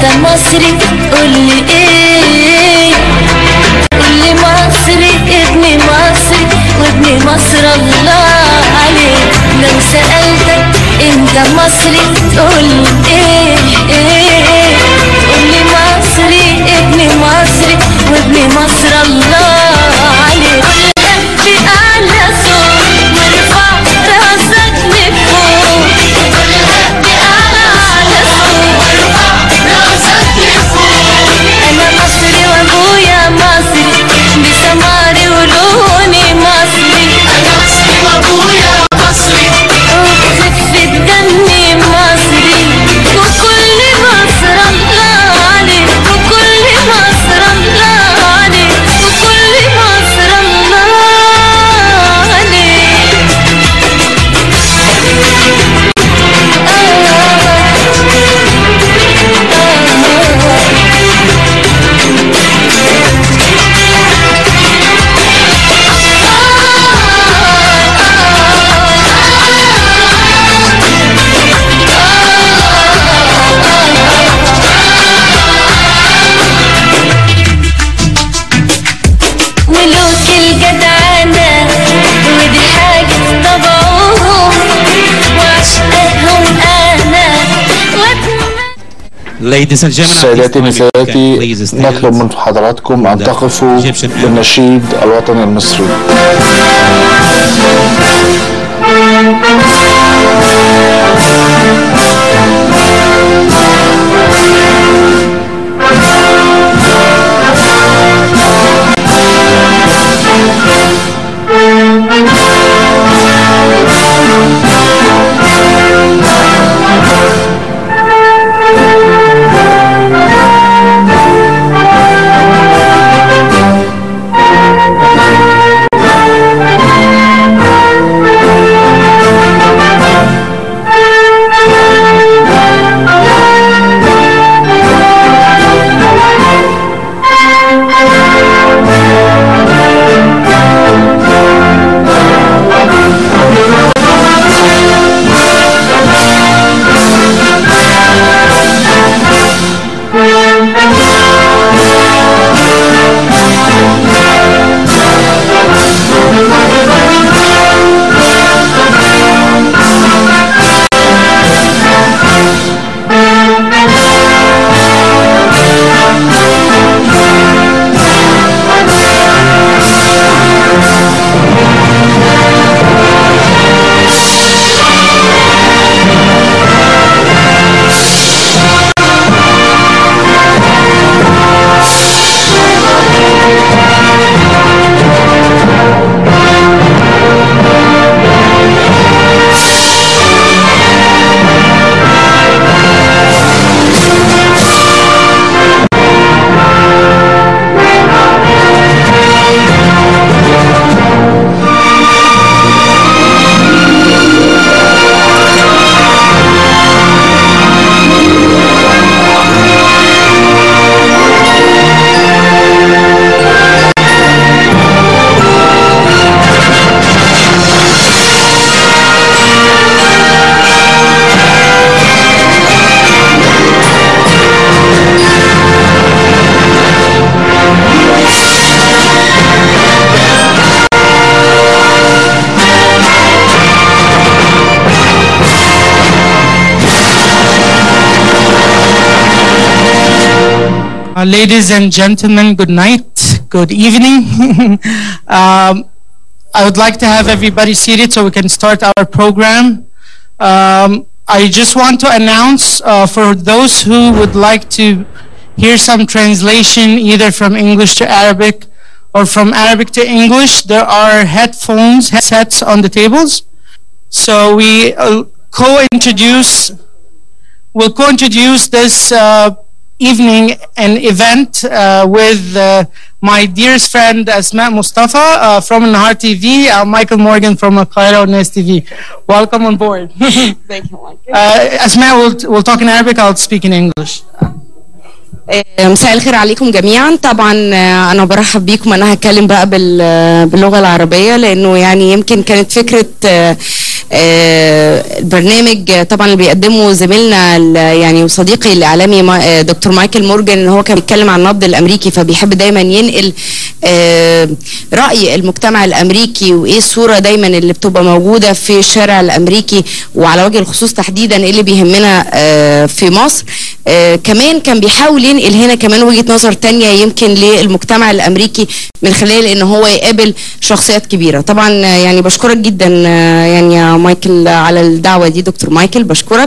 انت مصري قولي ايه قولي مصري ابن مصري وابن مصر الله عليك لو سألتك انت مصري تقول ايه ايه قولي مصري ابن مصري وابن مصر الله عليك قولها بأعلى صوت وارفع راسك لفوق قولها بأعلى صوت وارفع راسك لفوق انا مصري وابويا مصري بسماري ولوني مصري انا مصري وابويا مصري وبخفة دمي مصري وكل مصر الله عليك وكل مصر الله عليك وكل مصر الله عليك ملوك الجدعنة ودي حاجة في طبعهم وعشقهم أنا وأتمنى Ladies and gentlemen, سيداتي at this time, if you can نساتي please stand نطلب من حضراتكم أن تقفوا بالنشيد الوطني المصري Uh, ladies and gentlemen, good night, good evening. um, I would like to have everybody seated so we can start our program. Um, I just want to announce uh, for those who would like to hear some translation either from English to Arabic or from Arabic to English, there are headphones, headsets on the tables. So we uh, co-introduce, we'll co-introduce this uh, evening an event uh, with uh, my dearest friend Asma Mustafa uh, from Nahar TV, uh, Michael Morgan from Al-Qaeda Nes TV. Welcome on board. Thank you, Mike. uh, Asma will, will talk in Arabic, I'll speak in English. آه، مساء الخير عليكم جميعا طبعا آه، انا برحب بيكم انا هتكلم بقى بال- باللغه العربيه لانه يعني يمكن كانت فكره آه، آه، البرنامج آه، طبعا اللي بيقدمه زميلنا ال- يعني وصديقي الاعلامي ما- آه، دكتور مايكل مورجان ان هو كان بيتكلم عن النبض الامريكي فبيحب دايما ينقل آه، راي المجتمع الامريكي وايه الصوره دايما اللي بتبقى موجوده في الشارع الامريكي وعلى وجه الخصوص تحديدا ايه اللي بيهمنا آه، في مصر آه، كمان كان بيحاول ينقل هنا كمان وجهه نظر تانية يمكن للمجتمع الامريكي من خلال ان هو يقابل شخصيات كبيره طبعا آه، يعني بشكرك جدا آه، يعني يا مايكل على الدعوه دي دكتور مايكل بشكرك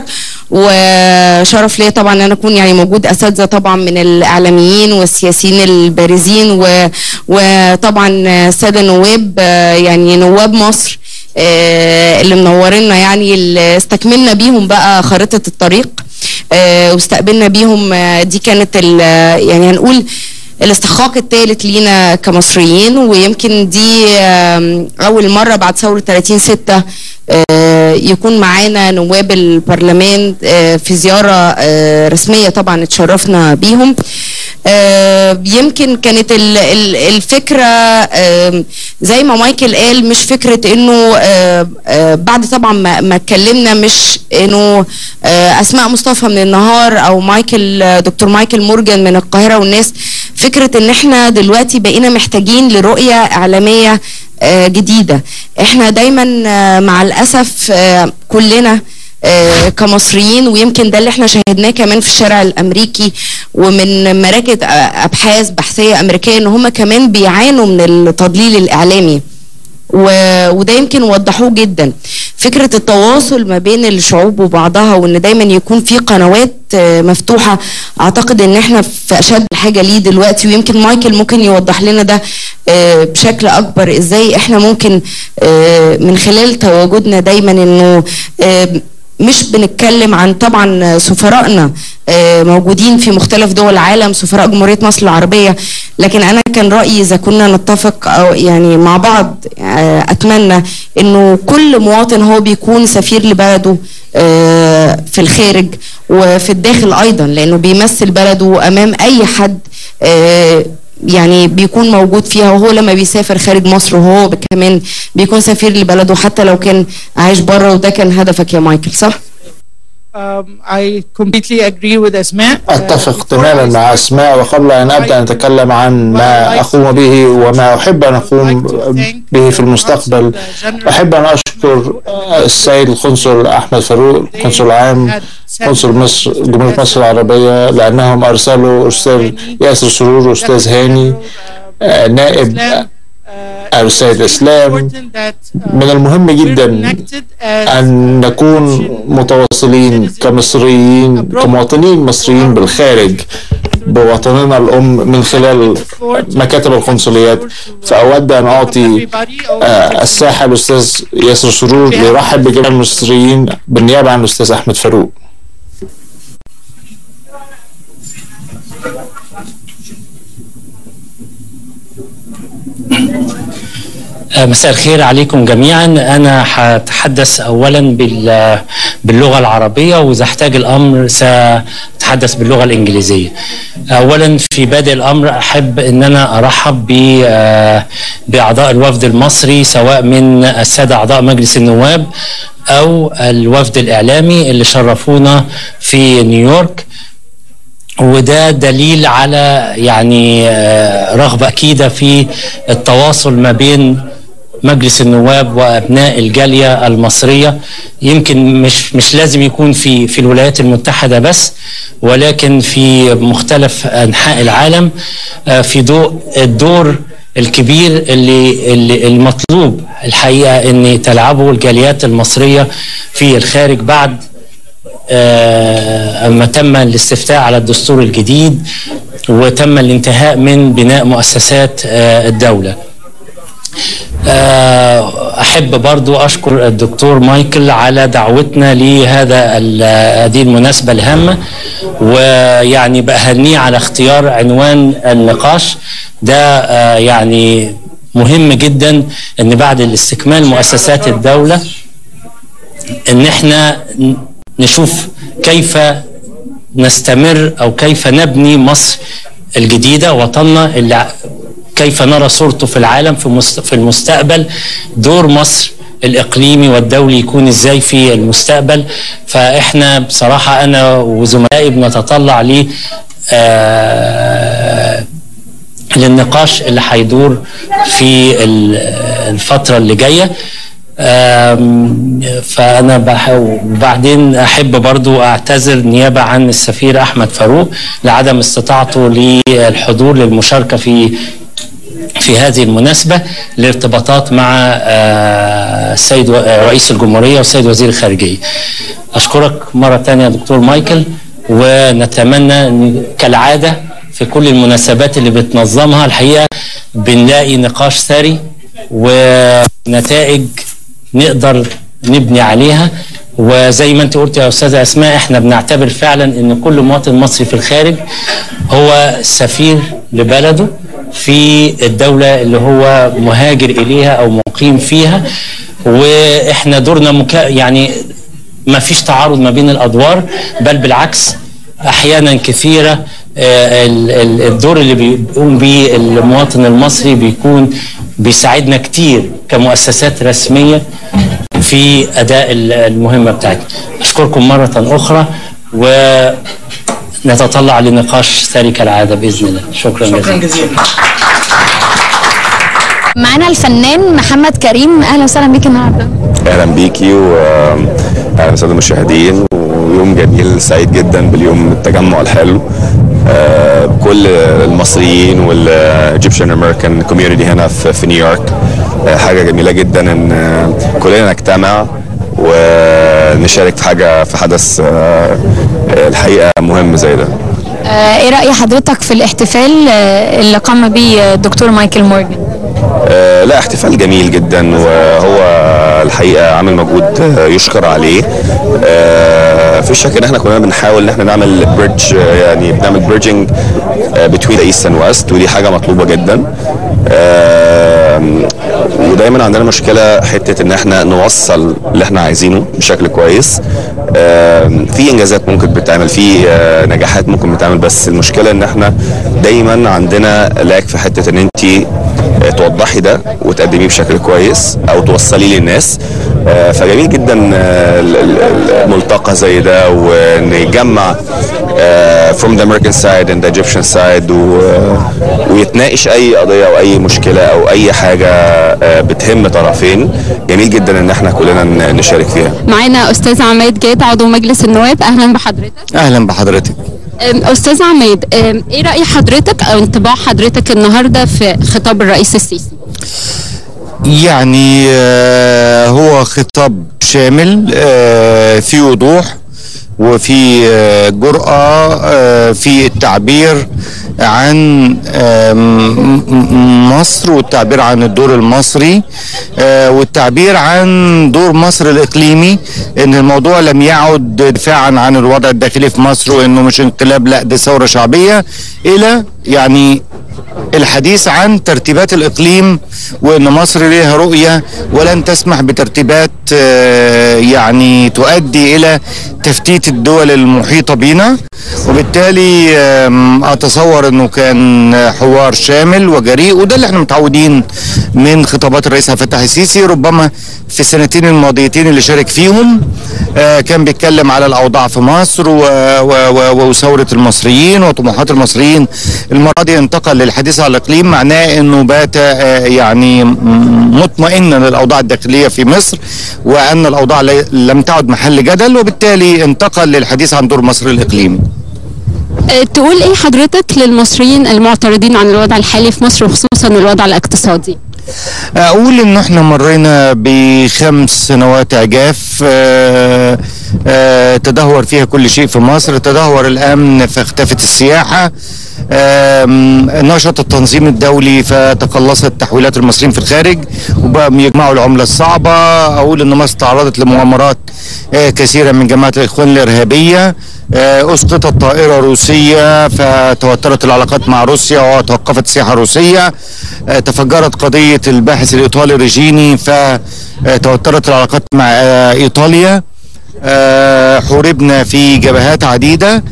وشرف ليا طبعا ان انا اكون يعني موجود اساتذه طبعا من الاعلاميين والسياسيين البارزين و- وطبعا الساده النواب آه، يعني نواب مصر آه، اللي منورينا يعني اللي استكملنا بيهم بقى خارطه الطريق آه، واستقبلنا بيهم آه، دي كانت ال- يعني هنقول الاستحقاق الثالث لينا كمصريين ويمكن دي آم، اول مره بعد ثوره 30 6 يكون معانا نواب البرلمان آه، في زياره آه، رسميه طبعا اتشرفنا بيهم آه، يمكن كانت ال- ال- الفكره آم، زي ما مايكل قال مش فكره انه آه، آه، بعد طبعا ما ما اتكلمنا مش انه آه، اسماء مصطفى من النهار او مايكل آه، دكتور مايكل مورجان من القاهره والناس فكره ان احنا دلوقتي بقينا محتاجين لرؤيه اعلاميه آه، جديده احنا دايما آه، مع الاسف آه، كلنا آه، كمصريين ويمكن ده اللي احنا شاهدناه كمان في الشارع الامريكي ومن مراكز آه، ابحاث بحثيه امريكيه ان هم كمان بيعانوا من التضليل الاعلامي و- وده يمكن وضحوه جدا فكرة التواصل ما بين الشعوب وبعضها وان دايما يكون في قنوات آه، مفتوحة اعتقد ان احنا في اشد الحاجة ليه دلوقتي ويمكن مايكل ممكن يوضح لنا ده آه، بشكل اكبر ازاي احنا ممكن آه، من خلال تواجدنا دايما انه آه، مش بنتكلم عن طبعا سفرائنا آه، موجودين في مختلف دول العالم سفراء جمهورية مصر العربية لكن أنا كان رأيي إذا كنا نتفق أو يعني مع بعض آه، أتمنى إنه كل مواطن هو بيكون سفير لبلده آه، في الخارج وفي الداخل أيضا لأنه بيمثل بلده أمام أي حد آه، يعني بيكون موجود فيها وهو لما بيسافر خارج مصر وهو كمان بيكون سفير لبلده حتى لو كان عايش بره وده كان هدفك يا مايكل صح؟ Um, I completely agree with Asma. أتفق تماما مع أسماء وقبل أن أبدأ أن أتكلم عن ما أقوم به وما أحب أن أقوم به في المستقبل أحب أن أشكر السيد القنصل أحمد فاروق القنصل العام قنصل مصر جمهورية مصر العربية لأنهم أرسلوا أستاذ ياسر سرور وأستاذ هاني آه، نائب السيد إسلام من المهم جدا أن نكون متواصلين كمصريين كمواطنين مصريين بالخارج بوطننا الأم من خلال مكاتب القنصليات فأود أن أعطي آه، الساحة الأستاذ ياسر سرور ليرحب بجميع المصريين بالنيابة عن الأستاذ أحمد فاروق آه، مساء الخير عليكم جميعا انا هتحدث اولا بال- باللغه العربيه واذا احتاج الامر ساتحدث باللغه الانجليزيه اولا في بادئ الامر احب ان انا ارحب ب- آه، باعضاء الوفد المصري سواء من الساده اعضاء مجلس النواب او الوفد الاعلامي اللي شرفونا في نيويورك وده دليل على يعني آه، رغبة أكيدة في التواصل ما بين مجلس النواب وابناء الجاليه المصريه يمكن مش مش لازم يكون في في الولايات المتحده بس ولكن في مختلف انحاء العالم آه، في ضوء الدور الكبير اللي, اللي المطلوب الحقيقه ان تلعبه الجاليات المصريه في الخارج بعد آه، أما تم الاستفتاء على الدستور الجديد وتم الانتهاء من بناء مؤسسات آه، الدولة آه، أحب برضو أشكر الدكتور مايكل على دعوتنا لهذا ال- هذه المناسبة الهامة ويعني بأهنيه على اختيار عنوان النقاش ده آه، يعني مهم جدا ان بعد الاستكمال مؤسسات الدولة ان احنا نشوف كيف نستمر او كيف نبني مصر الجديده وطننا اللي ع- كيف نرى صورته في العالم في مست- في المستقبل دور مصر الاقليمي والدولي يكون ازاي في المستقبل فاحنا بصراحه انا وزملائي بنتطلع ل آه، للنقاش اللي هيدور في ال- الفتره اللي جايه آم، فانا بح- وبعدين احب برضو اعتذر نيابه عن السفير احمد فاروق لعدم استطاعته للحضور للمشاركه في في هذه المناسبة لارتباطات مع آه، السيد و- آه، رئيس الجمهورية والسيد وزير الخارجية أشكرك مرة تانية يا دكتور مايكل ونتمنى إن كالعادة في كل المناسبات اللي بتنظمها الحقيقة بنلاقي نقاش ثري ونتائج نقدر نبني عليها وزي ما انت قلت يا استاذه اسماء احنا بنعتبر فعلا ان كل مواطن مصري في الخارج هو سفير لبلده في الدوله اللي هو مهاجر اليها او مقيم فيها واحنا دورنا مكا يعني ما فيش تعارض ما بين الادوار بل بالعكس احيانا كثيره آه، ال- ال- الدور اللي بيقوم به المواطن المصري بيكون بيساعدنا كتير كمؤسسات رسميه في اداء ال- المهمه بتاعتنا اشكركم مره اخرى ونتطلع لنقاش ثري كالعاده باذن الله شكرا, شكرا جزيلا معانا الفنان محمد كريم اهلا وسهلا بيك النهارده اهلا بيكي واهلا بالساده المشاهدين ويوم جميل سعيد جدا باليوم التجمع الحلو آه، بكل المصريين والايجيبشن امريكان كوميونتي هنا في في نيويورك آه، حاجه جميله جدا ان آه، كلنا نجتمع ونشارك في حاجه في حدث آه، الحقيقه مهم زي ده آه، ايه راي حضرتك في الاحتفال آه، اللي قام به الدكتور مايكل مورجان آه، لا احتفال جميل جدا وهو الحقيقه عامل مجهود آه، يشكر عليه آه، في شك ان احنا كلنا بنحاول ان احنا نعمل بريدج يعني بنعمل بريدجنج بتوين ايست اند ويست ودي حاجه مطلوبه جدا آه، ودايما عندنا مشكله حته ان احنا نوصل اللي احنا عايزينه بشكل كويس آه، في انجازات ممكن بتعمل في آه، نجاحات ممكن بتعمل بس المشكله ان احنا دايما عندنا لاك في حته ان انت توضحي ده وتقدميه بشكل كويس او توصليه للناس آه، فجميل جدا آه، ال- ال- الملتقى زي ده وان يجمع آه، from the American side and the Egyptian side و- ويتناقش اي قضيه او اي مشكله او اي حاجه آه، بتهم طرفين جميل جدا ان احنا كلنا ن- نشارك فيها معانا استاذ عماد جاد عضو مجلس النواب اهلا بحضرتك اهلا بحضرتك أم، استاذ عماد أم، ايه راي حضرتك او انطباع حضرتك النهارده في خطاب الرئيس السيسي يعني آه، هو خطاب شامل آه، في وضوح وفي آه، جرأة آه، في التعبير عن آم، م- مصر والتعبير عن الدور المصري آه، والتعبير عن دور مصر الإقليمي إن الموضوع لم يعد دفاعا عن الوضع الداخلي في مصر وإنه مش انقلاب لا دي ثورة شعبية إلى يعني الحديث عن ترتيبات الإقليم وإن مصر ليها رؤية ولن تسمح بترتيبات آه، يعني تؤدي إلى تفتيت الدول المحيطة بنا وبالتالي آم، أتصور أنه كان حوار شامل وجريء وده اللي احنا متعودين من خطابات الرئيس عبد الفتاح السيسي ربما في السنتين الماضيتين اللي شارك فيهم آه، كان بيتكلم على الأوضاع في مصر و- و- و- وثورة المصريين وطموحات المصريين المرة دي انتقل للحديث على الإقليم معناه أنه بات آه، يعني م- مطمئنا للأوضاع الداخلية في مصر وأن الأوضاع لي- لم تعد محل جدل وبالتالي انتقل للحديث عن دور مصر الإقليمي أه، تقول ايه حضرتك للمصريين المعترضين عن الوضع الحالي في مصر وخصوصا الوضع الاقتصادي اقول ان احنا مرينا بخمس سنوات عجاف آه، آه، تدهور فيها كل شيء في مصر تدهور الامن فاختفت السياحه آم، نشط التنظيم الدولي فتقلصت تحويلات المصريين في الخارج وبقى يجمعوا العمله الصعبه اقول ان مصر تعرضت لمؤامرات آه، كثيره من جماعه الاخوان الارهابيه آه، اسقطت طائره روسيه فتوترت العلاقات مع روسيا وتوقفت السياحه الروسيه آه، تفجرت قضيه الباحث الايطالي ريجيني فتوترت العلاقات مع آه، ايطاليا آه، حوربنا في جبهات عديده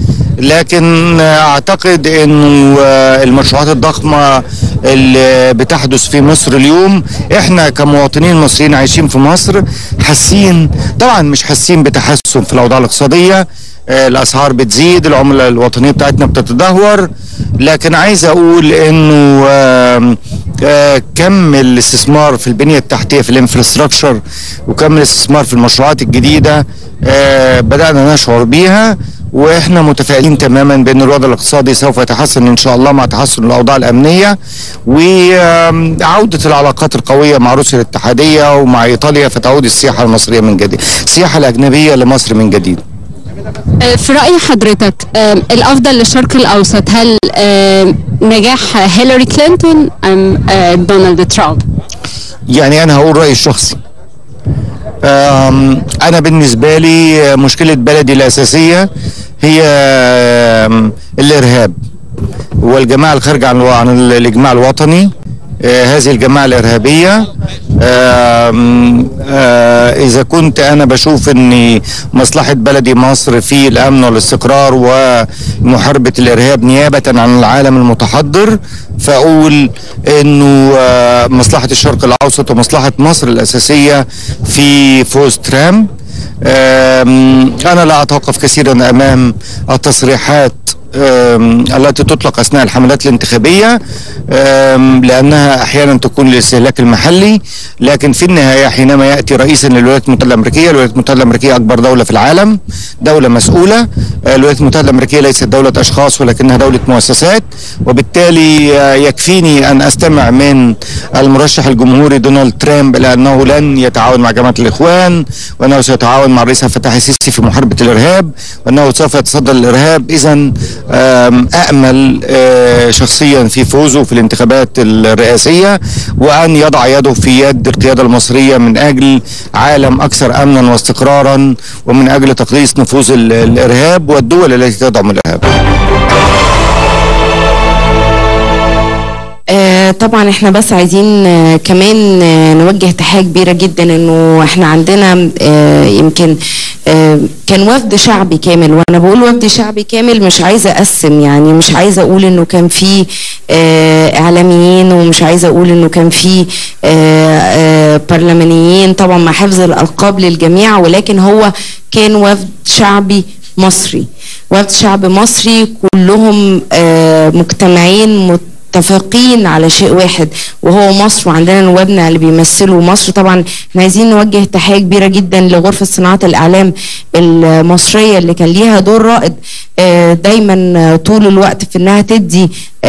لكن اعتقد انه آه، المشروعات الضخمه اللي بتحدث في مصر اليوم احنا كمواطنين مصريين عايشين في مصر حاسين طبعا مش حاسين بتحسن في الاوضاع الاقتصاديه آه، الاسعار بتزيد العمله الوطنيه بتاعتنا بتتدهور لكن عايز اقول انه آم، آه، كم الاستثمار في البنيه التحتيه في الانفراستراكشر وكم الاستثمار في المشروعات الجديده آه، بدانا نشعر بيها واحنا متفائلين تماما بان الوضع الاقتصادي سوف يتحسن ان شاء الله مع تحسن الاوضاع الامنيه وعوده العلاقات القويه مع روسيا الاتحاديه ومع ايطاليا فتعود السياحه المصريه من جديد السياحه الاجنبيه لمصر من جديد آه، في رأي حضرتك آه، الأفضل للشرق الأوسط هل آه، نجاح هيلاري كلينتون أم آه، دونالد ترامب؟ يعني انا هقول رايي الشخصي أم، انا بالنسبه لي مشكله بلدي الاساسيه هي أم، الارهاب والجماعه الخارجه عن عن الاجماع الوطني آه، هذه الجماعه الارهابيه آم، آه، اذا كنت انا بشوف ان مصلحه بلدي مصر في الامن والاستقرار ومحاربه الارهاب نيابه عن العالم المتحضر فاقول انه آه، مصلحه الشرق الاوسط ومصلحه مصر الاساسيه في فوز ترامب آم، انا لا اتوقف كثيرا امام التصريحات آم، التي تطلق اثناء الحملات الانتخابيه آم، لانها احيانا تكون للاستهلاك المحلي لكن في النهايه حينما ياتي رئيسا للولايات المتحده الامريكيه، الولايات المتحده الامريكيه اكبر دوله في العالم، دوله مسؤوله، آه، الولايات المتحده الامريكيه ليست دوله اشخاص ولكنها دوله مؤسسات، وبالتالي آه، يكفيني ان استمع من المرشح الجمهوري دونالد ترامب لانه لن يتعاون مع جماعه الاخوان وانه سيتعاون مع الرئيس عبد الفتاح السيسي في محاربه الارهاب وانه سوف يتصدى للارهاب اذا آم، امل آه، شخصيا في فوزه في الانتخابات الرئاسيه وان يضع يده في يد القياده المصريه من اجل عالم اكثر امنا واستقرارا ومن اجل تقليص نفوذ ال- الارهاب والدول التي تدعم الارهاب. آه، طبعا احنا بس عايزين آه، كمان آه، نوجه تحية كبيرة جدا انه احنا عندنا آه، يمكن آه، كان وفد شعبي كامل وانا بقول وفد شعبي كامل مش عايزة اقسم يعني مش عايزة اقول انه كان في آه، اعلاميين ومش عايزة اقول انه كان في آه، آه، برلمانيين طبعا مع حفظ الالقاب للجميع ولكن هو كان وفد شعبي مصري وفد شعب مصري كلهم آه، مجتمعين متفقين على شيء واحد وهو مصر وعندنا نوابنا اللي بيمثلوا مصر طبعا احنا عايزين نوجه تحيه كبيره جدا لغرفه صناعه الاعلام المصريه اللي كان ليها دور رائد آه، دايما آه، طول الوقت في انها تدي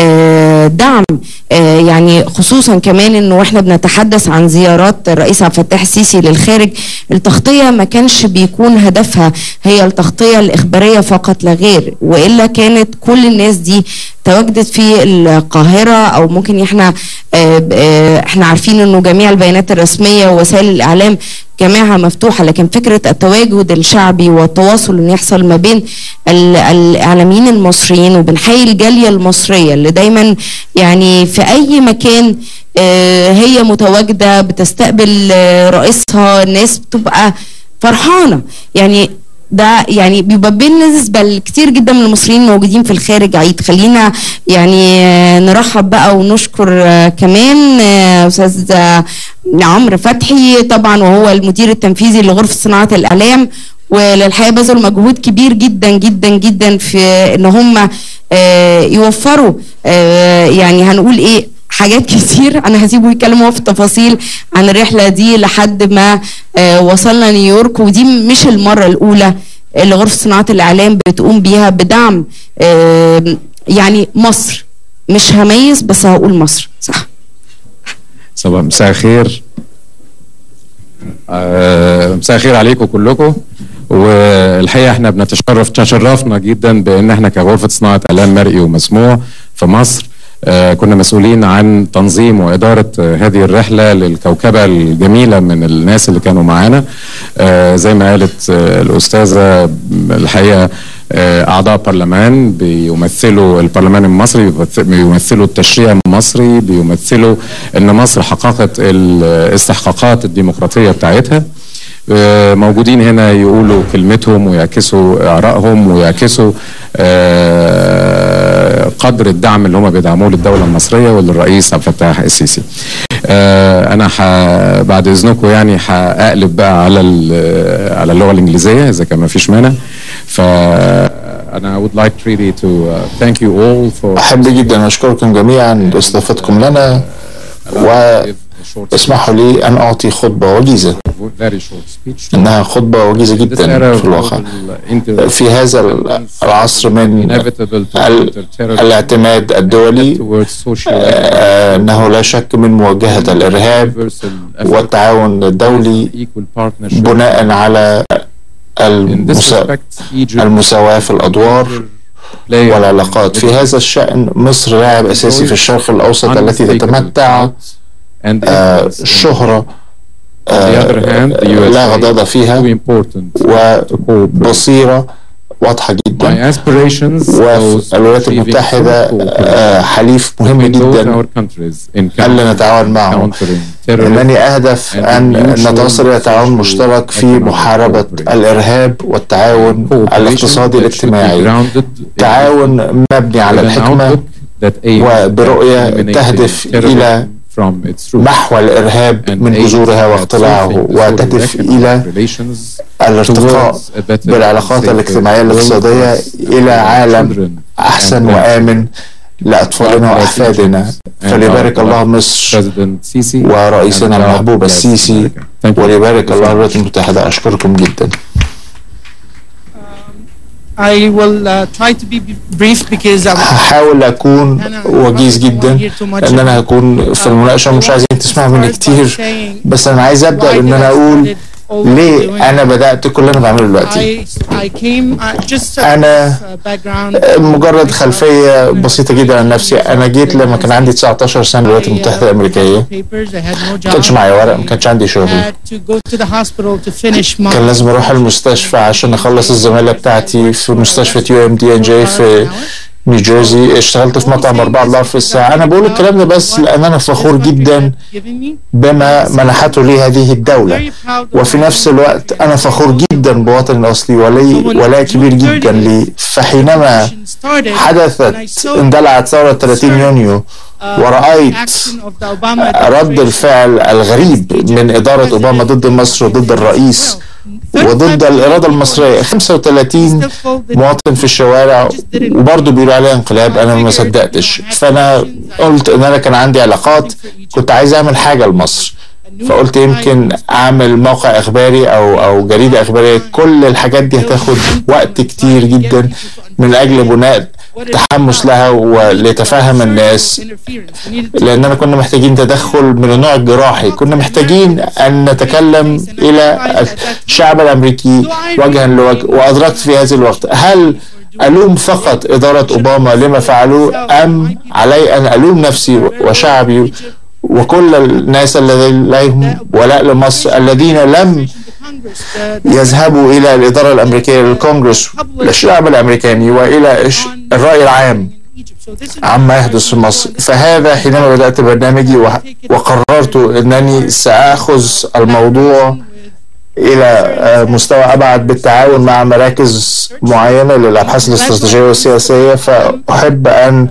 آه، دعم آه، يعني خصوصا كمان انه احنا بنتحدث عن زيارات الرئيس عبد الفتاح السيسي للخارج التغطيه ما كانش بيكون هدفها هي التغطيه الاخباريه فقط لا غير والا كانت كل الناس دي تواجدت في القاهره او ممكن احنا آه، آه، احنا عارفين انه جميع البيانات الرسميه ووسائل الاعلام جميعها مفتوحه لكن فكره التواجد الشعبي والتواصل اللي يحصل ما بين ال- الاعلاميين المصريين وبنحيي الجاليه المصريه اللي دايما يعني في اي مكان آه، هي متواجده بتستقبل آه، رئيسها الناس بتبقى فرحانه يعني ده يعني بيبقى بالنسبه لكتير جدا من المصريين موجودين في الخارج عيد خلينا يعني آه، نرحب بقى ونشكر آه، كمان آه، استاذ آه، عمرو فتحي طبعا وهو المدير التنفيذي لغرفه صناعه الاعلام وللحقيقه بذلوا مجهود كبير جدا جدا جدا في ان هم آه، يوفروا آه، يعني هنقول ايه حاجات كتير انا هسيبه يتكلم هو في التفاصيل عن الرحله دي لحد ما آه، وصلنا نيويورك ودي مش المره الاولى اللي غرفه صناعه الاعلام بتقوم بيها بدعم آه، يعني مصر مش هميز بس هقول مصر صح صباح مساء الخير آه، مساء الخير عليكم كلكم والحقيقه احنا بنتشرف تشرفنا جدا بان احنا كغرفه صناعه اعلام مرئي ومسموع في مصر آه، كنا مسؤولين عن تنظيم واداره آه، هذه الرحله للكوكبه الجميله من الناس اللي كانوا معانا آه، زي ما قالت آه، الاستاذه الحقيقه آه، اعضاء برلمان بيمثلوا البرلمان المصري بيمث- بيمثلوا التشريع المصري بيمثلوا ان مصر حققت الاستحقاقات الديمقراطيه بتاعتها آه، موجودين هنا يقولوا كلمتهم ويعكسوا آرائهم ويعكسوا آه، قدر الدعم اللي هم بيدعموه للدولة المصرية وللرئيس عبد الفتاح السيسي آه، انا ح... بعد اذنكم يعني هقلب بقى على ال- على اللغه الانجليزيه اذا كان ما فيش مانع ف انا would like really to uh, thank you all for أحب جدا أشكركم جميعا لاستضافتكم لنا واسمحوا لي أن أعطي خطبة وجيزة very short speech إنها خطبة وجيزة جدا في الواقع في هذا العصر من ال- الاعتماد الدولي آه، أنه لا شك من مواجهة الإرهاب والتعاون الدولي بناء على المسا... المساواة في الأدوار والعلاقات في هذا الشأن مصر لاعب أساسي في الشرق الأوسط التي تتمتع آه، شهرة آه، لا غضاضة فيها وبصيرة واضحة جدا والولايات المتحدة آه، حليف مهم جدا ألا نتعاون معه إنني أهدف أن نتوصل إلى تعاون مشترك في محاربة الإرهاب والتعاون الاقتصادي الاجتماعي تعاون مبني على الحكمة وبرؤية تهدف إلى محو الإرهاب من جذورها واقتلاعه وتهدف إلى الارتقاء بالعلاقات الاجتماعية الاقتصادية إلى عالم أحسن وآمن لأطفالنا وأحفادنا فليبارك الله مصر ورئيسنا المحبوب السيسي وليبارك الله الولايات المتحدة أشكركم جدا I will uh, try to be brief because I'm هحاول أكون وجيز جدا لأن أنا هكون في المناقشة مش عايزين تسمعوا مني كتير بس أنا عايز أبدأ بإن أنا أقول ليه أنا بدأت كل اللي أنا بعمله دلوقتي I, I came uh, just a أنا brief, uh, background مجرد خلفية بسيطة جدا عن نفسي أنا جيت لما كان عندي 19 سنة الولايات المتحدة الأمريكية papers I had no ما job كانش معايا ورق ما كانش عندي شغل had to go to the hospital to finish my كان لازم اروح المستشفى عشان اخلص الزماله بتاعتي في مستشفى يو ام دي ان جي في نيوجيرسي اشتغلت في مطعم 4 دولار في الساعه انا بقول الكلام ده بس لان انا فخور جدا بما منحته لي هذه الدوله وفي نفس الوقت انا فخور جدا بوطني الاصلي ولي ولاء كبير جدا لي فحينما حدثت اندلعت ثوره 30 يونيو ورأيت رد الفعل الغريب من إدارة أوباما ضد مصر وضد الرئيس وضد الإرادة المصرية 35 مواطن في الشوارع وبرضه بيقولوا عليها انقلاب أنا ما صدقتش فأنا قلت إن أنا كان عندي علاقات كنت عايز أعمل حاجة لمصر فقلت يمكن اعمل موقع اخباري او او جريده اخباريه كل الحاجات دي هتاخد وقت كتير جدا من اجل بناء تحمس لها ولتفهم الناس لاننا كنا محتاجين تدخل من النوع الجراحي كنا محتاجين ان نتكلم الى الشعب الامريكي وجها لوجه وادركت في هذا الوقت هل ألوم فقط إدارة أوباما لما فعلوه أم علي أن ألوم نفسي وشعبي وكل الناس الذين لهم ولاء لمصر الذين لم يذهبوا إلى الإدارة الأمريكية للكونغرس للشعب الأمريكاني وإلى إش- الرأي العام عما يحدث في مصر فهذا حينما بدأت برنامجي وح- وقررت أنني سأخذ الموضوع إلى آه، مستوى أبعد بالتعاون مع مراكز معينة للأبحاث الاستراتيجية والسياسية فأحب أن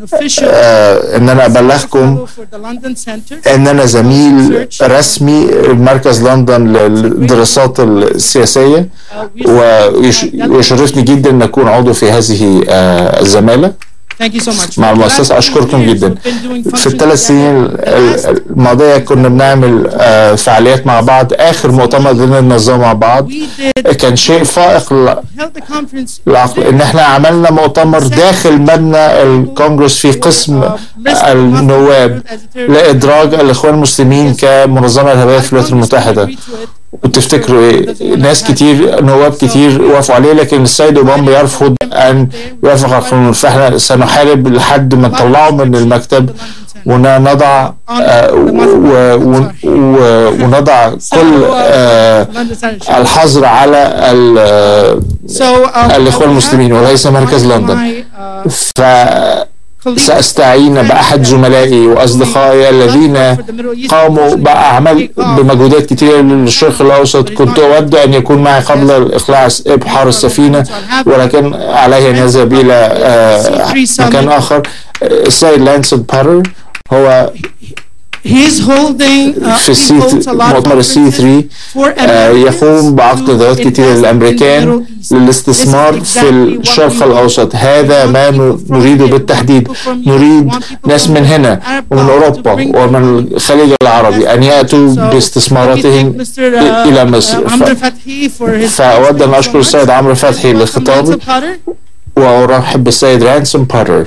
آه، أن أنا أبلغكم ان انا زميل رسمي مركز لندن للدراسات السياسيه ويش- ويشرفني جدا ان اكون عضو في هذه آه، الزماله Thank you so much. مع المؤسسه اشكركم جدا في الثلاث سنين ال- الماضيه كنا بنعمل آه، فعاليات مع بعض اخر مؤتمر قدرنا ننظمه مع بعض كان شيء فائق ل- العقل ان احنا عملنا مؤتمر داخل مبنى الكونجرس في قسم النواب لادراج الاخوان المسلمين كمنظمه ارهابيه في الولايات المتحده وتفتكروا ايه ناس كتير نواب كتير وافقوا عليه لكن السيد اوباما يرفض ان يوافق على القانون فاحنا سنحارب لحد ما نطلعه من المكتب ونضع آه، و- و- و- ونضع كل آه، الحظر على ال- آه، So, um, الاخوان المسلمين وليس مركز لندن ف سأستعين بأحد زملائي وأصدقائي الذين قاموا بأعمال بمجهودات كثيرة للشرق الأوسط كنت أود أن يكون معي قبل الإقلاع إبحار السفينة ولكن علي أن يذهب إلى آه، مكان آخر السيد لانسون بارر هو He's holding uh, في he السي holds a lot of مؤتمر السي 3 آه، يقوم بعقد ندوات كثيرة للأمريكان للاستثمار في الشرق الأوسط هذا ما ن- نريده بالتحديد نريد ناس من هنا ومن أوروبا ومن الخليج العربي أن يأتوا باستثماراتهم Mr. uh, إلى مصر uh, ف- عمرو فتحي for his فأود أن أشكر السيد عمرو فتحي لخطابه Potter. وأرحب بالسيد رانسون بوتر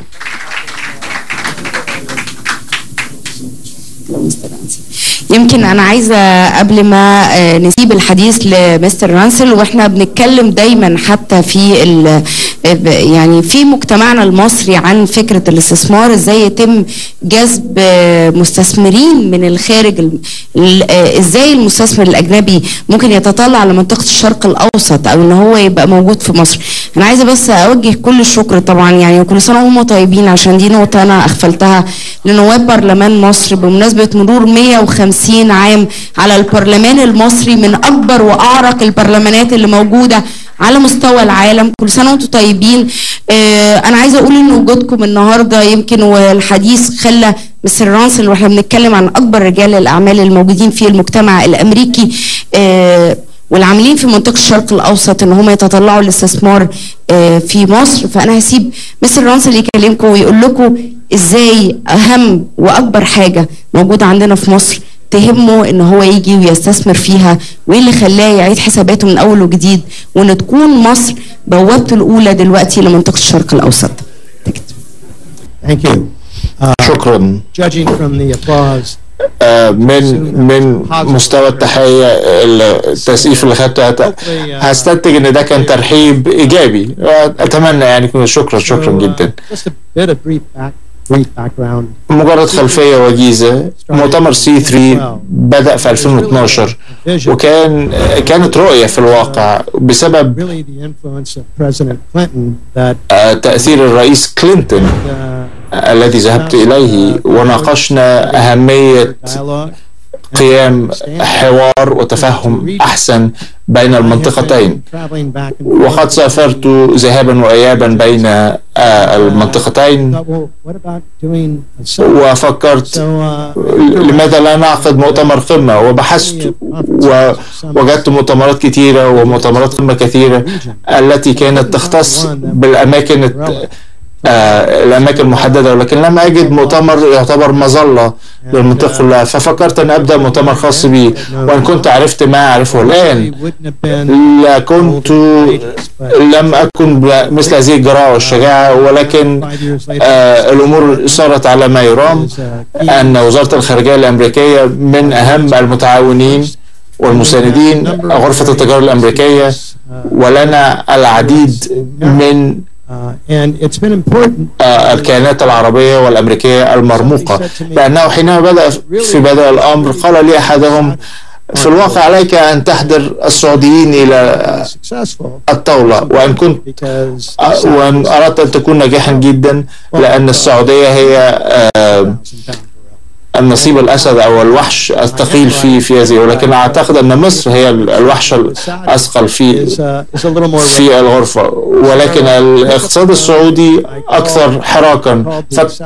يمكن انا عايزه قبل ما آه، نسيب الحديث لمستر رانسل واحنا بنتكلم دايما حتى في ال- آه، ب- يعني في مجتمعنا المصري عن فكره الاستثمار ازاي يتم جذب آه، مستثمرين من الخارج ال- ال- آه، ازاي المستثمر الاجنبي ممكن يتطلع لمنطقه الشرق الاوسط او ان هو يبقى موجود في مصر انا عايزه بس اوجه كل الشكر طبعا يعني وكل سنه وهم طيبين عشان دي نقطه انا اغفلتها لنواب برلمان مصر بمناسبه مرور 150 عام على البرلمان المصري من اكبر واعرق البرلمانات اللي موجوده على مستوى العالم كل سنه وانتم طيبين آه انا عايزه اقول ان وجودكم النهارده يمكن والحديث خلى مستر رانسل واحنا بنتكلم عن اكبر رجال الاعمال الموجودين في المجتمع الامريكي آه والعاملين في منطقه الشرق الاوسط ان هم يتطلعوا للاستثمار آه، في مصر فانا هسيب مستر رانسل يكلمكم ويقول لكم ازاي اهم واكبر حاجه موجوده عندنا في مصر تهمه ان هو يجي ويستثمر فيها وايه اللي خلاه يعيد حساباته من اول وجديد وان تكون مصر بوابته الاولى دلوقتي لمنطقه الشرق الاوسط Thank you. شكرا Judging from the applause, آه، من من مستوى التحية التسقيف اللي خدته هت- هستنتج ان ده كان ترحيب ايجابي اتمنى يعني يكون شكرا شكرا جدا just a bit of brief back, brief background. مجرد خلفية وجيزة مؤتمر سي 3 بدأ في 2012 وكان كانت رؤية في الواقع بسبب Really the influence of President Clinton that آه، تأثير الرئيس كلينتون uh, الذي ذهبت إليه وناقشنا أهمية dialogue قيام حوار وتفهم أحسن بين المنطقتين traveling back and وقد سافرت ذهابا وإيابا بين آه، المنطقتين thought, well, what about doing a summit? وفكرت So, uh, لماذا لا نعقد مؤتمر قمة وبحثت ووجدت مؤتمرات كثيرة ومؤتمرات قمة كثيرة التي كانت تختص بالأماكن الت- آه، الأماكن المحددة ولكن لم أجد مؤتمر يعتبر مظلة للمنطقة كلها ففكرت أن أبدأ مؤتمر خاص بي وإن كنت عرفت ما أعرفه الآن wouldn't have been لكنت لم أكن مثل هذه الجراءة والشجاعة ولكن five years later. آه، الأمور صارت على ما يرام أن وزارة الخارجية الأمريكية من أهم المتعاونين والمساندين غرفة التجارة الأمريكية ولنا العديد من Uh, and it's been important آه، الكيانات العربية والأمريكية المرموقة لأنه حينما بدأ في بدء الأمر قال لي أحدهم في الواقع عليك أن تحضر السعوديين إلى successful الطاولة وإن كنت because آه، وإن أردت أن تكون ناجحا جدا لأن السعودية هي آه، النصيب الأسد أو الوحش الثقيل في في هذه ولكن أعتقد أن مصر هي ال- الوحش الأثقل في is, uh, is a little more في الغرفة ولكن الاقتصاد السعودي أكثر حراكا فات-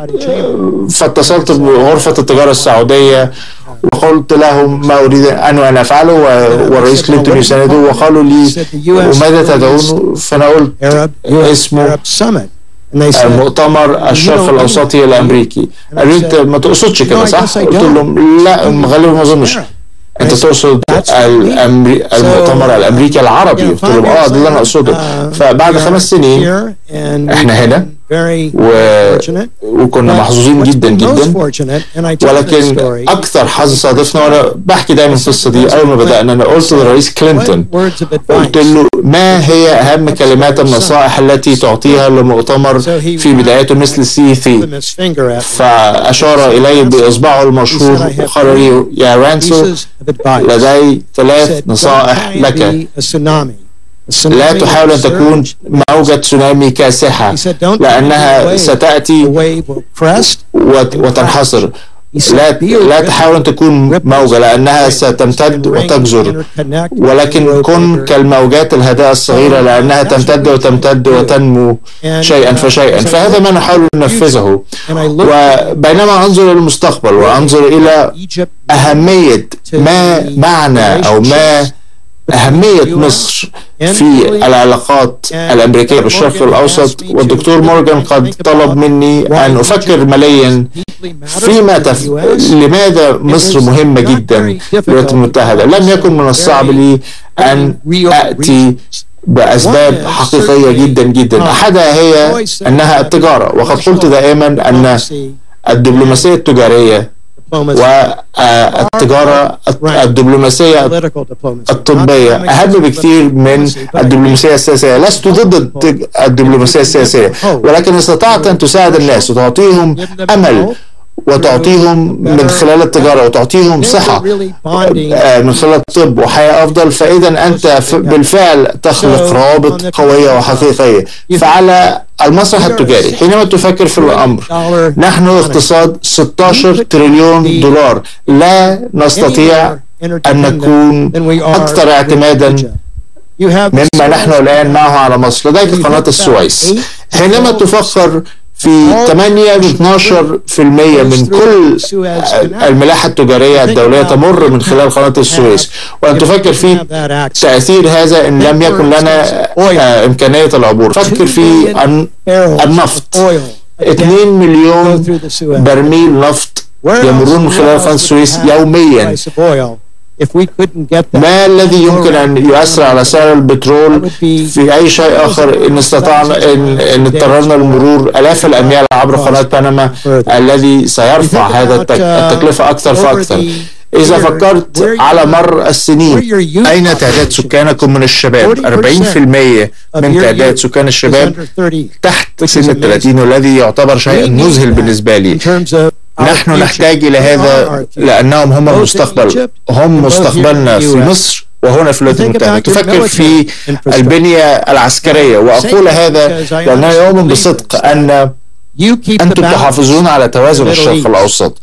فاتصلت بغرفة التجارة السعودية وقلت لهم ما أريد أن أنا أفعله و- والرئيس كلينتون يسانده وقالوا لي وماذا تدعون فأنا قلت Arab اسمه Arab Summit. And they said, المؤتمر الشرق الأوسطي الأمريكي قالوا لي أنت ما تقصدش كده صح؟ قلت لهم لا غالبا ما أظنش انت تقصد الأمري... المؤتمر الامريكي العربي قلت لهم اه ده اللي انا اقصده فبعد خمس سنين here and احنا هنا very و... fortunate. وكنا محظوظين جدا Most جدا fortunate, and I told this ولكن story. اكثر حظ صادفنا وانا بحكي دايما القصه دي اول ما بدانا انا قلت للرئيس كلينتون Words of قلت advice. له ما هي اهم كلمات النصائح التي تعطيها لمؤتمر في بدايته مثل سي Put ثي his finger at me. فاشار الي باصبعه المشهور وقال لي يا رانسو Pieces of advice. لدي He ثلاث said, نصائح "Don't try and لك be a tsunami. لا تحاول أن تكون موجة تسونامي كاسحة لأنها ستأتي وت- وتنحصر لا لا تحاول أن تكون موجة لأنها ستمتد وتجزر ولكن كن كالموجات الهادئة الصغيرة لأنها تمتد وتمتد وتنمو شيئا فشيئا فهذا ما نحاول ننفذه وبينما أنظر إلى المستقبل وأنظر إلى أهمية ما معنى أو ما أهمية مصر في العلاقات الأمريكية بالشرق الأوسط والدكتور مورغان قد طلب مني أن أفكر مليا فيما تف... لماذا مصر مهمة جدا للولايات المتحدة لم يكن من الصعب لي أن أتي بأسباب حقيقية جدا جدا أحدها هي أنها التجارة وقد قلت دائما أن الدبلوماسية التجارية والتجارة الدبلوماسية الطبية أهم بكثير من الدبلوماسية السياسية لست ضد الت- الدبلوماسية السياسية ولكن استطعت أن تساعد الناس وتعطيهم أمل وتعطيهم من خلال التجارة وتعطيهم صحة آه، من خلال الطب وحياة أفضل فإذا أنت ف- بالفعل تخلق روابط قوية وحقيقية فعلى المسرح التجاري حينما تفكر في الأمر نحن اقتصاد 16 تريليون دولار لا نستطيع أن نكون أكثر اعتمادا مما نحن الآن معه على مصر لديك قناة السويس حينما تفكر في 8 ل 12% من كل الملاحة التجارية الدولية تمر من خلال قناة السويس وأن تفكر في تأثير هذا إن لم يكن لنا آه، إمكانية العبور فكر في الن- النفط 2 مليون برميل نفط يمرون من خلال قناة السويس يوميا ما الذي يمكن أن يؤثر على سعر البترول في أي شيء آخر إن استطعنا إن, إن اضطررنا للمرور آلاف الأميال عبر قناة بنما الذي سيرفع هذا التك- التكلفة أكثر فأكثر إذا فكرت على مر السنين أين تعداد سكانكم من الشباب 40% من تعداد سكان الشباب تحت سن الثلاثين والذي يعتبر شيئا مذهل بالنسبة لي نحن نحتاج إلى هذا لأنهم هم المستقبل هم مستقبلنا في مصر وهنا في الولايات المتحدة تفكر في البنية العسكرية وأقول هذا لأنني أؤمن بصدق أن أنتم تحافظون على توازن الشرق الأوسط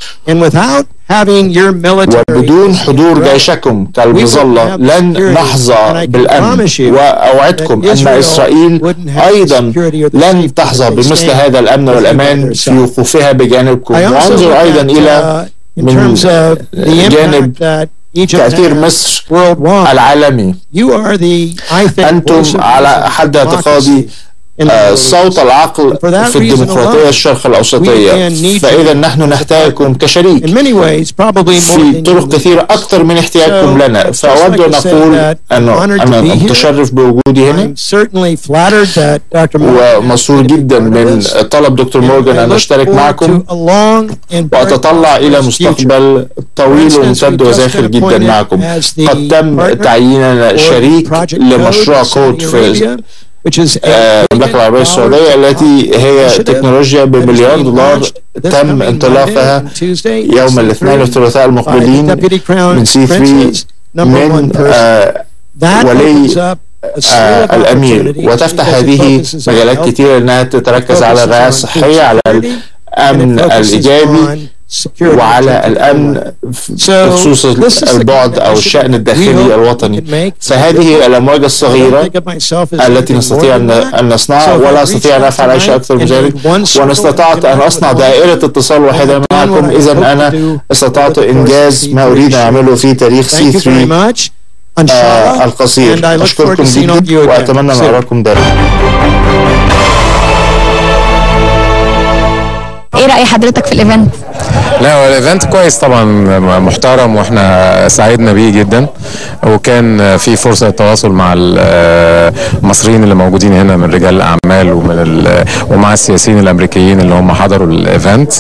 وبدون حضور جيشكم كالمظلة لن نحظى بالأمن وأوعدكم أن إسرائيل أيضا لن تحظى بمثل هذا الأمن والأمان في وقوفها بجانبكم وانظر أيضا إلى من جانب تأثير مصر العالمي أنتم على حد اعتقادي آه، صوت العقل في الديمقراطية الشرق الأوسطية فإذا نحن نحتاجكم كشريك في طرق كثيرة أكثر من احتياجكم لنا فأود أن أقول أنه أنا متشرف بوجودي هنا ومسرور جدا من طلب دكتور مورجان أن أشترك معكم وأتطلع إلى مستقبل طويل وممتد وزاخر جدا معكم قد تم تعييننا شريك لمشروع كود في آه، المملكة العربية السعودية التي هي تكنولوجيا بمليار دولار تم انطلاقها يوم الاثنين والثلاثاء المقبلين من سي 3 من آه، ولي آه الأمير وتفتح هذه مجالات كثيرة أنها تتركز على الرعاية الصحية على الأمن الإيجابي وعلى الأمن بخصوص البعد أو الشأن الداخلي الوطني فهذه هي الأمواج الصغيرة التي نستطيع أن أن نصنعها ولا أستطيع أن أفعل أي شيء أكثر من ذلك وأنا استطعت أن أصنع دائرة اتصال واحدة معكم إذا أنا استطعت إنجاز ما أريد أن أعمله في تاريخ سي 3 آه القصير أشكركم جدا وأتمنى أن أراكم دائما ايه رأي حضرتك في الايفنت؟ لا هو الايفنت كويس طبعا محترم واحنا سعدنا بيه جدا وكان في فرصه للتواصل مع المصريين اللي موجودين هنا من رجال الاعمال ومن ال- ومع السياسيين الامريكيين اللي هم حضروا الايفنت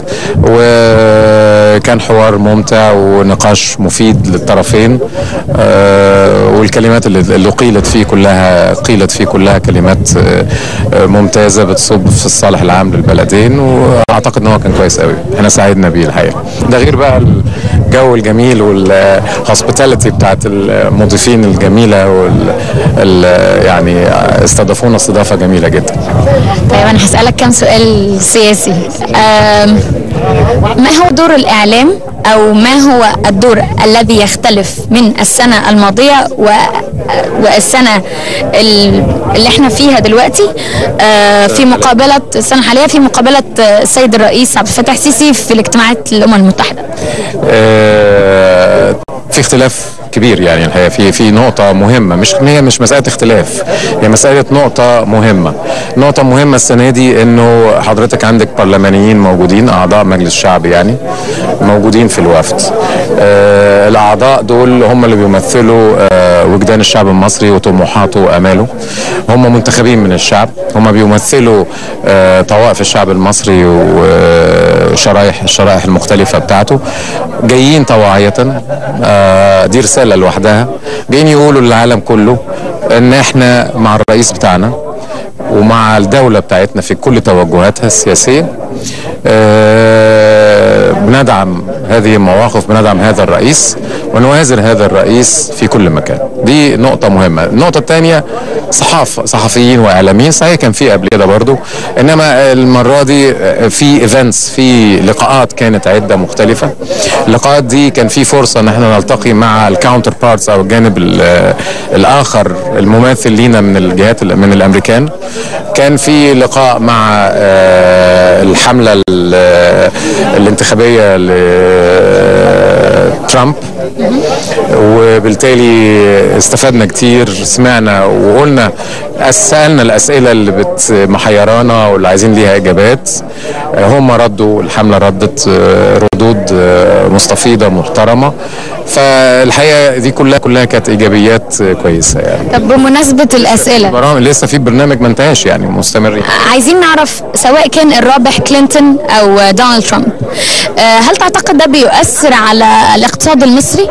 وكان حوار ممتع ونقاش مفيد للطرفين آه، والكلمات اللي اللي قيلت فيه كلها قيلت فيه كلها كلمات آه، آه، ممتازه بتصب في الصالح العام للبلدين واعتقد ان هو كان كويس قوي احنا سعدنا بيه الحقيقه ده غير بقى ال- الجو الجميل والهوسبيتاليتي بتاعت المضيفين الجميله وال ال- يعني استضافونا استضافه جميله جدا طيب انا هسألك كم سؤال سياسي آم، ما هو دور الاعلام او ما هو الدور الذي يختلف من السنة الماضية و والسنة ال- اللي احنا فيها دلوقتي آه، في مقابلة السنة الحالية في مقابلة آه، السيد الرئيس عبد الفتاح السيسي في الاجتماعات الأمم المتحدة آه، في اختلاف كبير يعني الحقيقه في في نقطه مهمه مش هي مش مساله اختلاف هي مساله نقطه مهمه نقطه مهمه السنه دي انه حضرتك عندك برلمانيين موجودين اعضاء مجلس الشعب يعني موجودين في الوفد آه، الاعضاء دول هم اللي بيمثلوا آه، وجدان الشعب المصري وطموحاته واماله هم منتخبين من الشعب هم بيمثلوا آه، طوائف الشعب المصري وشرائح الشرائح المختلفه بتاعته جايين طواعيه آه، دي رساله لوحدها جايين يقولوا للعالم كله ان احنا مع الرئيس بتاعنا ومع الدولة بتاعتنا في كل توجهاتها السياسية آه، بندعم هذه المواقف بندعم هذا الرئيس ونوازر هذا الرئيس في كل مكان دي نقطة مهمة النقطة الثانية صحافة صحفيين وإعلاميين صحيح كان في قبل كده برضو إنما المرة دي في ايفنتس في لقاءات كانت عدة مختلفة اللقاءات دي كان في فرصة إن احنا نلتقي مع الكاونتر بارتس أو الجانب ال- الآخر المماثل لينا من الجهات ال- من الأمريكان كان في لقاء مع آه، الحملة ال- الانتخابية لترامب وبالتالي استفدنا كتير سمعنا وقلنا سألنا الأسئلة اللي بت محيرانا واللي عايزين ليها إجابات آه، هم ردوا الحملة ردت آه، ردود آه، مستفيضة محترمة فالحقيقة دي كلها كلها كانت إيجابيات آه، كويسة يعني طب بمناسبة الأسئلة برامج لسه في برنامج ما انتهاش يعني مستمر عايزين نعرف سواء كان الرابح كلينتون او دونالد ترامب آه، هل تعتقد ده بيؤثر على الاقتصاد المصري؟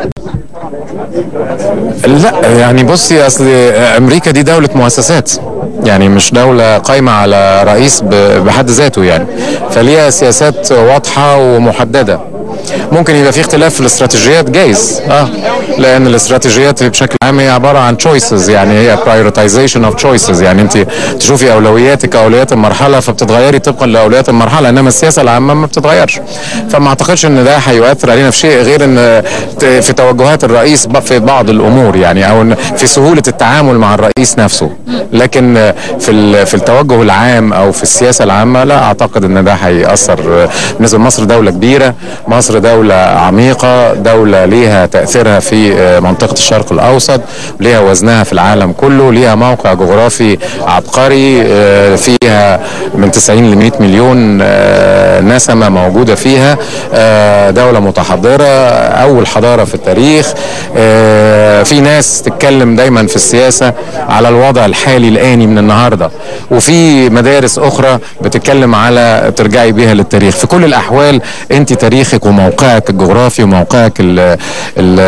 لا يعني بصي اصل امريكا دي دوله مؤسسات يعني مش دوله قايمه على رئيس ب- بحد ذاته يعني فليها سياسات واضحه ومحدده ممكن يبقى في اختلاف في الاستراتيجيات جايز اه لان الاستراتيجيات بشكل عام هي عباره عن تشويسز يعني هي prioritization اوف تشويسز يعني انت تشوفي اولوياتك اولويات المرحله فبتتغيري طبقا لاولويات المرحله انما السياسه العامه ما بتتغيرش فما اعتقدش ان ده هيؤثر علينا في شيء غير ان ت- في توجهات الرئيس ب- في بعض الامور يعني او إن في سهوله التعامل مع الرئيس نفسه لكن في ال- في التوجه العام او في السياسه العامه لا اعتقد ان ده هيأثر بالنسبه لمصر دوله كبيره مصر دوله عميقه دوله ليها تاثيرها في منطقه الشرق الاوسط ليها وزنها في العالم كله ليها موقع جغرافي عبقري آه، فيها من 90 ل 100 مليون آه، نسمه موجوده فيها آه، دوله متحضره اول حضاره في التاريخ آه، في ناس تتكلم دايما في السياسه على الوضع الحالي الاني من النهارده وفي مدارس اخرى بتتكلم على ترجعي بيها للتاريخ في كل الاحوال انت تاريخك وموقعك الجغرافي وموقعك ال ال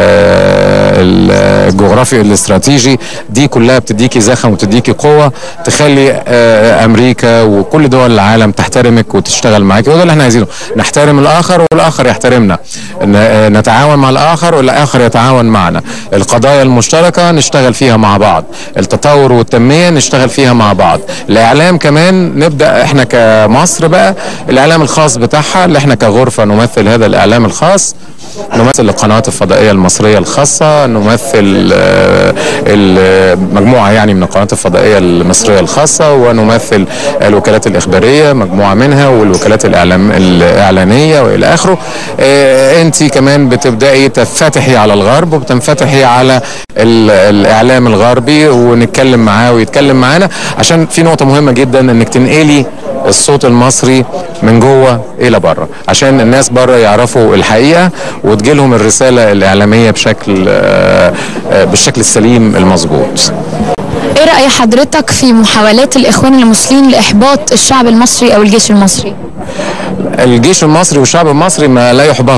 ال- الجغرافي الاستراتيجي دي كلها بتديكي زخم وتديكي قوه تخلي آه، امريكا وكل دول العالم تحترمك وتشتغل معاك وده اللي احنا عايزينه نحترم الاخر والاخر يحترمنا ن- آه، نتعاون مع الاخر والاخر يتعاون معنا القضايا المشتركه نشتغل فيها مع بعض التطور والتنميه نشتغل فيها مع بعض الاعلام كمان نبدا احنا كمصر بقى الاعلام الخاص بتاعها اللي احنا كغرفه نمثل هذا الاعلام الخاص نمثل القنوات الفضائيه المصريه الخاصه نمثل آه، ال- مجموعه يعني من القنوات الفضائيه المصريه الخاصه ونمثل الوكالات الاخباريه مجموعه منها والوكالات الاعلام الاعلانيه والى اخره انت كمان بتبداي تفتحي على الغرب وبتنفتحي على ال- الاعلام الغربي ونتكلم معاه ويتكلم معانا عشان في نقطه مهمه جدا انك تنقلي الصوت المصري من جوه الى بره عشان الناس بره يعرفوا الحقيقه وتجيلهم الرساله الاعلاميه بشكل آه، آه، بالشكل السليم المظبوط ايه رأي حضرتك في محاولات الاخوان المسلمين لاحباط الشعب المصري او الجيش المصري؟ الجيش المصري والشعب المصري ما لا يحبطوا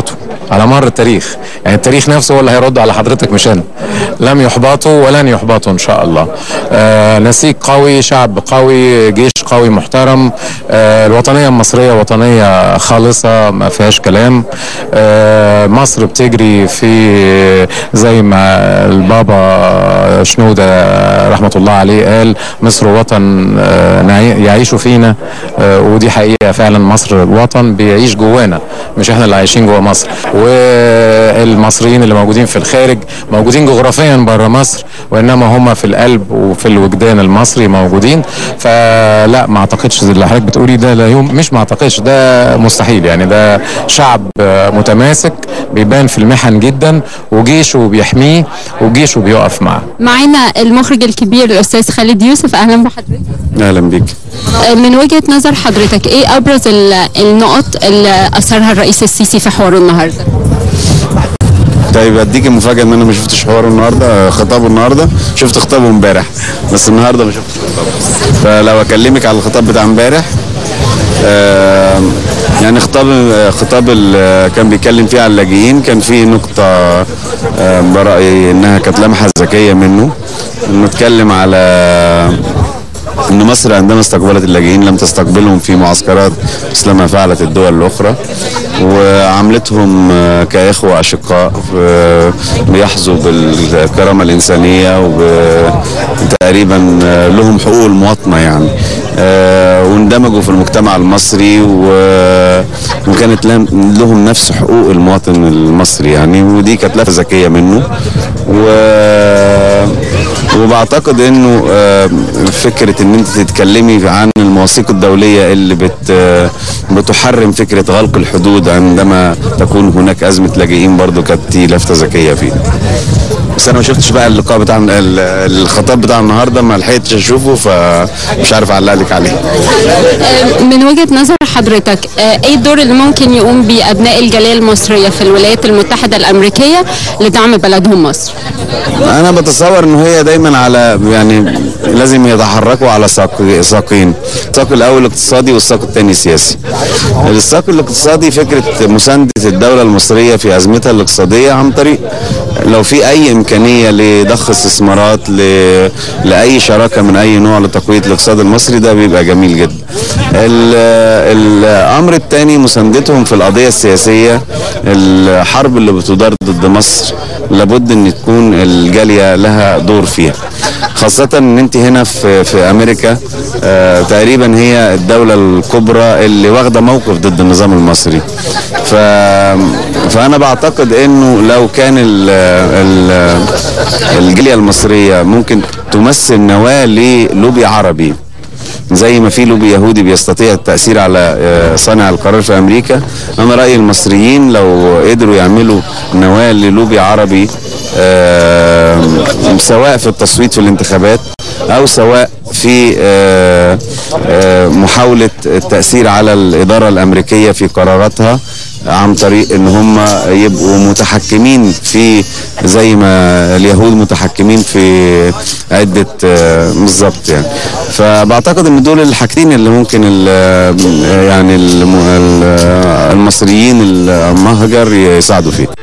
على مر التاريخ يعني التاريخ نفسه هو اللي هيرد على حضرتك مش انا لم يحبطوا ولن يحبطوا ان شاء الله آه نسيج قوي شعب قوي جيش قوي محترم آه الوطنيه المصريه وطنيه خالصه ما فيهاش كلام آه مصر بتجري في زي ما البابا شنوده رحمه الله عليه قال مصر وطن آه نعي- يعيش فينا آه ودي حقيقه فعلا مصر وطن بيعيش جوانا مش احنا اللي عايشين جوا مصر والمصريين اللي موجودين في الخارج موجودين جغرافيا بره مصر وانما هم في القلب وفي الوجدان المصري موجودين فلا ما اعتقدش اللي حضرتك بتقولي ده لا يوم مش ما اعتقدش ده مستحيل يعني ده شعب آه، متماسك بيبان في المحن جدا وجيشه بيحميه وجيشه بيقف معاه معانا المخرج الكبير الاستاذ خالد يوسف اهلا بحضرتك اهلا بيك آه، من وجهه نظر حضرتك ايه ابرز ال- النقط اللي اثرها الرئيس السيسي في حواره النهارده طيب اديك المفاجاه ان انا ما شفتش حواره النهارده خطابه النهارده شفت خطابه امبارح بس النهارده ما شفتش خطابه فلو اكلمك على الخطاب بتاع امبارح آه، يعني خطاب خطاب ال- كان بيتكلم فيه على اللاجئين كان فيه نقطة آه، برأيي إنها كانت لمحة ذكية منه إنه اتكلم على ان مصر عندما استقبلت اللاجئين لم تستقبلهم في معسكرات مثل ما فعلت الدول الاخرى وعاملتهم آه، كاخوه اشقاء آه، بيحظوا بالكرامه الانسانيه وتقريبا آه، لهم حقوق المواطنه يعني آه، واندمجوا في المجتمع المصري و- وكانت لهم لهم نفس حقوق المواطن المصري يعني ودي كانت لفه ذكيه منه و وبعتقد انه آه، فكره ان انت تتكلمي عن المواثيق الدوليه اللي بت آه، بتحرم فكره غلق الحدود عندما تكون هناك ازمه لاجئين برضو كانت دي لفته ذكيه فيه بس انا ما شفتش بقى اللقاء بتاع ال- الخطاب بتاع النهارده ما لحقتش اشوفه فمش عارف اعلق لك عليه آه، من وجهه نظر حضرتك آه، ايه الدور اللي ممكن يقوم بيه ابناء الجاليه المصريه في الولايات المتحده الامريكيه لدعم بلدهم مصر انا بتصور ان هي دايما على يعني لازم يتحركوا على ساق ساقين الساق الاول الاقتصادي والساق الثاني السياسي الساق الاقتصادي فكره مسانده الدوله المصريه في ازمتها الاقتصاديه عن طريق لو في اي امكانيه لضخ استثمارات ل... لاي شراكه من اي نوع لتقويه الاقتصاد المصري ده بيبقى جميل جدا ال... الامر الثاني مساندتهم في القضيه السياسيه الحرب اللي بتدار ضد مصر لابد ان تكون الجاليه لها دور فيها خاصة ان انت هنا في في امريكا آه تقريبا هي الدولة الكبرى اللي واخدة موقف ضد النظام المصري ف فانا بعتقد انه لو كان ال ال الجالية المصرية ممكن تمثل نواة للوبي عربي زي ما في لوبي يهودي بيستطيع التأثير على آه، صانع القرار في أمريكا أنا رأيي المصريين لو قدروا يعملوا نواة للوبي عربي آه، سواء في التصويت في الانتخابات أو سواء في آه، آه، محاولة التأثير على الإدارة الأمريكية في قراراتها عن طريق ان هم يبقوا متحكمين في زي ما اليهود متحكمين في عده آه، بالظبط يعني فبعتقد ان دول الحاجتين اللي ممكن ال- يعني الم- ال- المصريين المهجر يساعدوا فيه